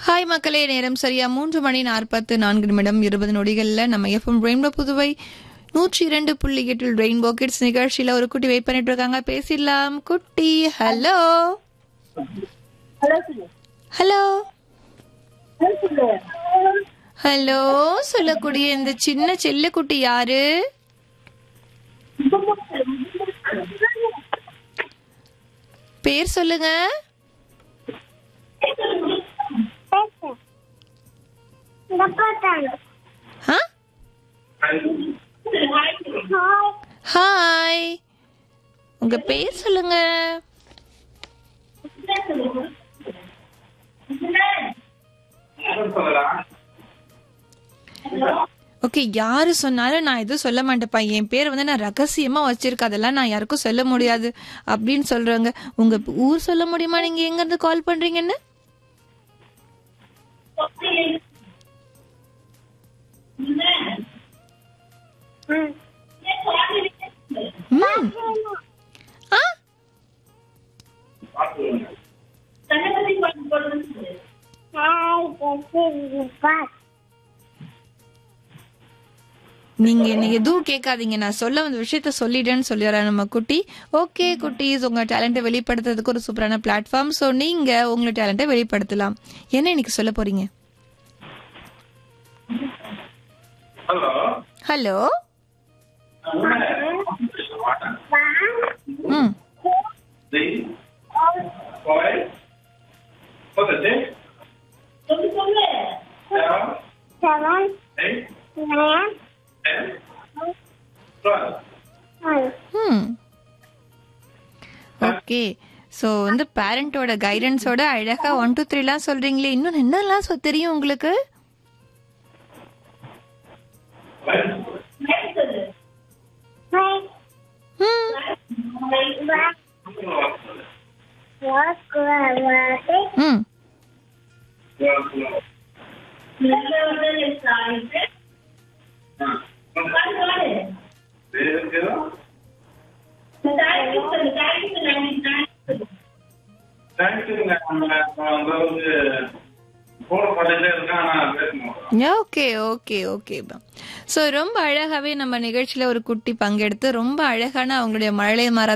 Hi மக்களே நேரம் சரியா மூன்று மணி நாற்பத்து நான்கு நிமிடம் இருபது நொடிகள்ல நம்ம எஃப்எம் ரெயின்போ புதுவை நூற்றி இரண்டு புள்ளி எட்டில் ரெயின்போ கிட்ஸ் நிகழ்ச்சியில ஒரு குட்டி வெயிட் பண்ணிட்டு இருக்காங்க பேசிடலாம் குட்டி ஹலோ ஹலோ ஹலோ சொல்லக்கூடிய இந்த சின்ன செல்ல குட்டி யாரு பேர் சொல்லுங்க ஆ ஹாய் உங்க பேர் சொல்லுங்க ஓகே யாரு சொன்னாலும் நான் எதுவும் சொல்ல மாட்டேப்பா என் பேர் வந்து நான் ரகசியமா வச்சிருக்கேன் அதெல்லாம் நான் யாருக்கும் சொல்ல முடியாது அப்படின்னு சொல்றாங்க உங்க ஊர் சொல்ல முடியுமா நீங்க எங்க இருந்து கால் பண்றீங்கன்னு ம். ஆ நீங்க என்ன எதுவும் கேட்காதீங்க நான் சொல்ல வந்த விஷயத்த சொல்லிட்டேன்னு சொல்லிடுறேன் நம்ம குட்டி ஓகே குட்டீஸ் உங்க டேலண்ட்டை வெளிப்படுத்துறதுக்கு ஒரு சூப்பரான பிளாட்ஃபார்ம் ஸோ நீங்க உங்களோட டேலண்ட்டை வெளிப்படுத்தலாம் என்ன இன்னைக்கு சொல்ல போறீங்க hello hello hmm three five பத்து seven eight ten twelve hmm okay so வந்து பேரண்டோட கைடன்ஸோட அழகா ஒன் டூ த்ரீலாம் சொல்றீங்களே இன்னும் என்னெல்லாம் சொ- தெரியும் உங்களுக்கு ம் ம் வேறு இருக்குதா தேங்க்யூங்க நம்ம வந்து போன பண்ணிட்டே இருக்கேன் ஆனால் பேச மாட்டோம் ஓகே ஓகே ஓகே ஸோ ரொம்ப அழகாவே நம்ம நிகழ்ச்சியில ஒரு குட்டி பங்கெடுத்து ரொம்ப அழகான அவங்களுடைய மழலை மாற